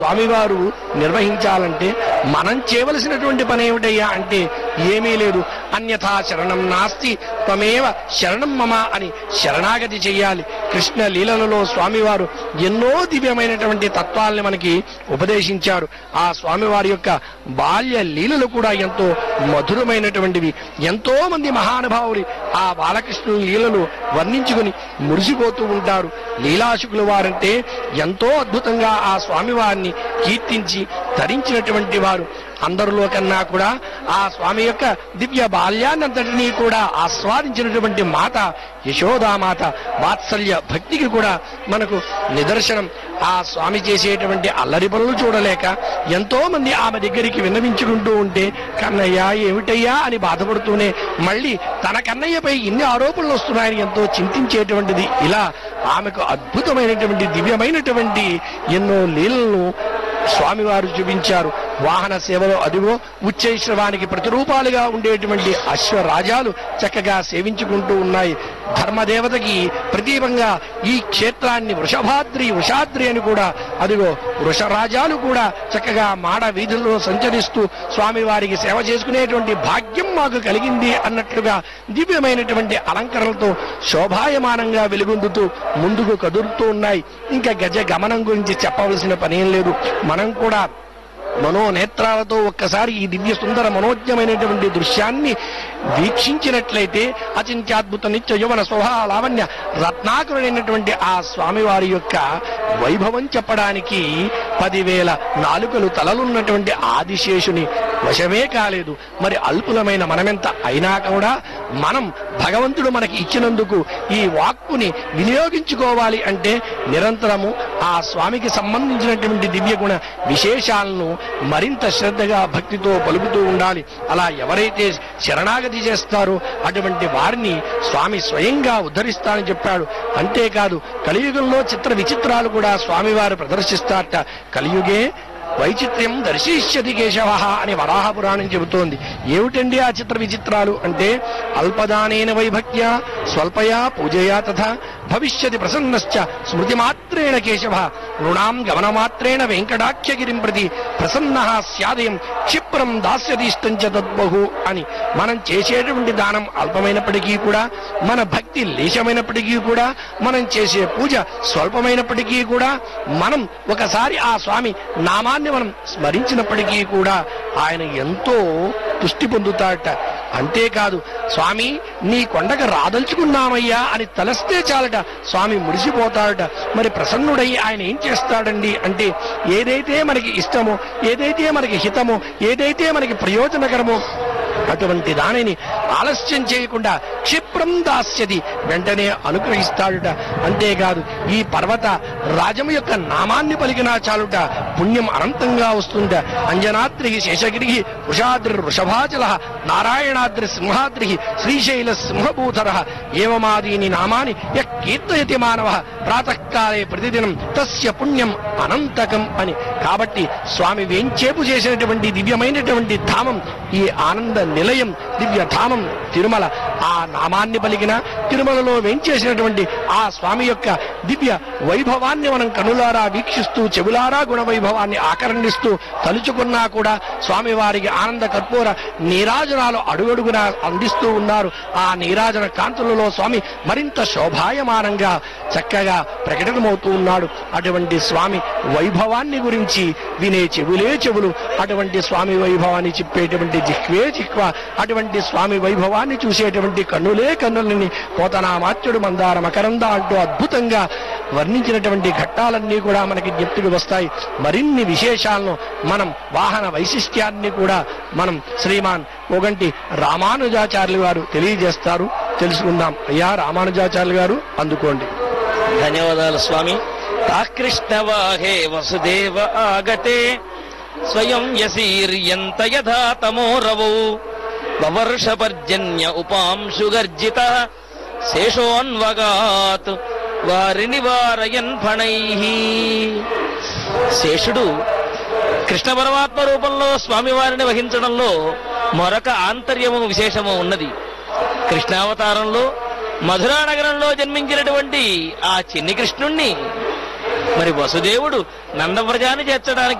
స్వామివారు నిర్వహించాలంటే మనం చేయవలసినటువంటి పని ఏమిటయ్యా అంటే ఏమీ లేదు అన్యథా శరణం నాస్తి త్వమేవ శరణం మమ అని శరణాగతి చెయ్యాలి కృష్ణ లీలలలో స్వామివారు ఎన్నో దివ్యమైనటువంటి తత్వాల్ని మనకి ఉపదేశించారు ఆ స్వామివారి యొక్క బాల్య లీలలు కూడా ఎంతో మధురమైనటువంటివి ఎంతో మంది మహానుభావులు ఆ బాలకృష్ణుల లీలలు వర్ణించుకుని మురిసిపోతూ ఉంటారు లీలాశుకుల వారంటే ఎంతో అద్భుతంగా ఆ స్వామివారిని కీర్తించి ధరించినటువంటి వారు అందరిలో కన్నా కూడా ఆ స్వామి యొక్క దివ్య బాల్యాన్నంతటినీ కూడా ఆస్వాదించినటువంటి మాత యశోదామాత వాత్సల్య భక్తికి కూడా మనకు నిదర్శనం ఆ స్వామి చేసేటువంటి అల్లరి పనులు చూడలేక ఎంతో మంది ఆమె దగ్గరికి విన్నవించుకుంటూ ఉంటే కన్నయ్య ఏమిటయ్యా అని బాధపడుతూనే మళ్ళీ తన కన్నయ్యపై ఇన్ని ఆరోపణలు వస్తున్నాయని ఎంతో చింతించేటువంటిది ఇలా ఆమెకు అద్భుతమైనటువంటి దివ్యమైనటువంటి ఎన్నో లీలలను స్వామివారు చూపించారు వాహన సేవలో అదిగో ఉచ్చైశ్రవానికి ప్రతిరూపాలుగా ఉండేటువంటి అశ్వరాజాలు చక్కగా సేవించుకుంటూ ఉన్నాయి ధర్మదేవతకి ప్రతీపంగా ఈ క్షేత్రాన్ని వృషభాద్రి వృషాద్రి అని కూడా అదిగో వృషరాజాలు కూడా చక్కగా మాడ వీధుల్లో సంచరిస్తూ స్వామివారికి సేవ చేసుకునేటువంటి భాగ్యం మాకు కలిగింది అన్నట్లుగా దివ్యమైనటువంటి అలంకరణలతో శోభాయమానంగా వెలుగొందుతూ ముందుకు కదులుతూ ఉన్నాయి ఇంకా గజ గమనం గురించి చెప్పవలసిన పనేం లేదు మనం కూడా మనోనేత్రాలతో ఒక్కసారి ఈ దివ్య సుందర మనోజ్ఞమైనటువంటి దృశ్యాన్ని వీక్షించినట్లయితే అచింత్యాద్భుత నిత్య యువన స్వభా లావణ్య రత్నాకరుడైనటువంటి ఆ స్వామివారి యొక్క వైభవం చెప్పడానికి పదివేల నాలుకలు తలలున్నటువంటి ఆదిశేషుని వశమే కాలేదు మరి అల్పులమైన మనమెంత అయినా కూడా మనం భగవంతుడు మనకి ఇచ్చినందుకు ఈ వాక్కుని వినియోగించుకోవాలి అంటే నిరంతరము ఆ స్వామికి సంబంధించినటువంటి దివ్య గుణ విశేషాలను మరింత శ్రద్ధగా భక్తితో పలుకుతూ ఉండాలి అలా ఎవరైతే శరణాగతి చేస్తారో అటువంటి వారిని స్వామి స్వయంగా ఉద్ధరిస్తానని చెప్పాడు అంతేకాదు కలియుగంలో చిత్ర విచిత్రాలు కూడా స్వామివారు ప్రదర్శిస్తారట కలియుగే వైచిత్ర్యం దర్శిష్యతి కేశవ అని వరాహ పురాణం చెబుతోంది ఏమిటండి ఆ చిత్ర విచిత్రాలు అంటే అల్పదానేన వైభక్త్యా స్వల్పయా పూజయా తథా భవిష్యతి ప్రసన్నశ్చ స్మృతి మాత్రేణ కేశవ నృణాం గమనమాత్రేణ వెంకటాఖ్యగిరిం ప్రతి ప్రసన్న స్యాదయం క్షిప్రం దాస్యతీష్టం చ తద్బహు అని మనం చేసేటువంటి దానం అల్పమైనప్పటికీ కూడా మన భక్తి లేశమైనప్పటికీ కూడా మనం చేసే పూజ స్వల్పమైనప్పటికీ కూడా మనం ఒకసారి ఆ స్వామి నామాన్ని మనం స్మరించినప్పటికీ కూడా ఆయన ఎంతో పుష్టి పొందుతాడట అంతేకాదు స్వామి నీ కొండకు రాదలుచుకున్నామయ్యా అని తలస్తే చాలట స్వామి మురిసిపోతాడట మరి ప్రసన్నుడై ఆయన ఏం చేస్తాడండి అంటే ఏదైతే మనకి ఇష్టమో ఏదైతే మనకి హితమో ఏదైతే మనకి ప్రయోజనకరమో అటువంటి దానిని ఆలస్యం చేయకుండా క్షిప్రం దాస్యది వెంటనే అనుగ్రహిస్తాడుట అంతేకాదు ఈ పర్వత రాజము యొక్క నామాన్ని పలికినా చాలుట పుణ్యం అనంతంగా వస్తుంట అంజనాద్రి శేషగిరి వృషాద్రి వృషభాచల నారాయణాద్రి సింహాద్రి శ్రీశైల సింహభూధర ఏవమాదీని నామాని య కీర్తయతి మానవ ప్రాతకాలే ప్రతిదినం తస్య పుణ్యం అనంతకం అని కాబట్టి స్వామి వేంచేపు చేసినటువంటి దివ్యమైనటువంటి ధామం ఈ ఆనంద నిలయం దివ్య ధామం తిరుమల ఆ నామాన్ని పలికిన తిరుమలలో వేంచేసినటువంటి ఆ స్వామి యొక్క దివ్య వైభవాన్ని మనం కనులారా వీక్షిస్తూ చెవులారా గుణ వైభవాన్ని ఆకర్ణిస్తూ తలుచుకున్నా కూడా స్వామి వారికి ఆనంద కర్పూర నీరాజనాలు అడుగడుగునా అందిస్తూ ఉన్నారు ఆ నీరాజన కాంతులలో స్వామి మరింత శోభాయమానంగా చక్కగా ప్రకటనమవుతూ ఉన్నాడు అటువంటి స్వామి వైభవాన్ని గురించి వినే చెవులే చెవులు అటువంటి స్వామి వైభవాన్ని చెప్పేటువంటి జిహ్వే జిహ్వ అటువంటి స్వామి వైభవాన్ని చూసేటువంటి కన్నులే కన్నులని పోతనామాత్యుడు మందార మకరంద అంటూ అద్భుతంగా వర్ణించినటువంటి ఘట్టాలన్నీ కూడా మనకి జ్ఞప్తికి వస్తాయి మరిన్ని విశేషాలను మనం వాహన వైశిష్ట్యాన్ని కూడా మనం శ్రీమాన్ పోగంటి రామానుజాచార్యులు గారు తెలియజేస్తారు తెలుసుకుందాం అయ్యా రామానుజాచార్యులు గారు అందుకోండి ధన్యవాదాలు స్వామి తాకృష్ణవాహే వసుదేవ ఆగతే స్వయం యసీర్యంత యథా తమోరవౌ వవర్షపర్జన్య ఉపాంశుగర్జిత శేషోన్వగాత్ వారిని వారయన్ ఫణై శేషుడు కృష్ణ పరమాత్మ రూపంలో స్వామివారిని వహించడంలో మరొక ఆంతర్యము విశేషము ఉన్నది కృష్ణావతారంలో మధురా నగరంలో జన్మించినటువంటి ఆ చిన్ని కృష్ణుణ్ణి మరి వసుదేవుడు నందవ్రజాన్ని చేర్చడానికి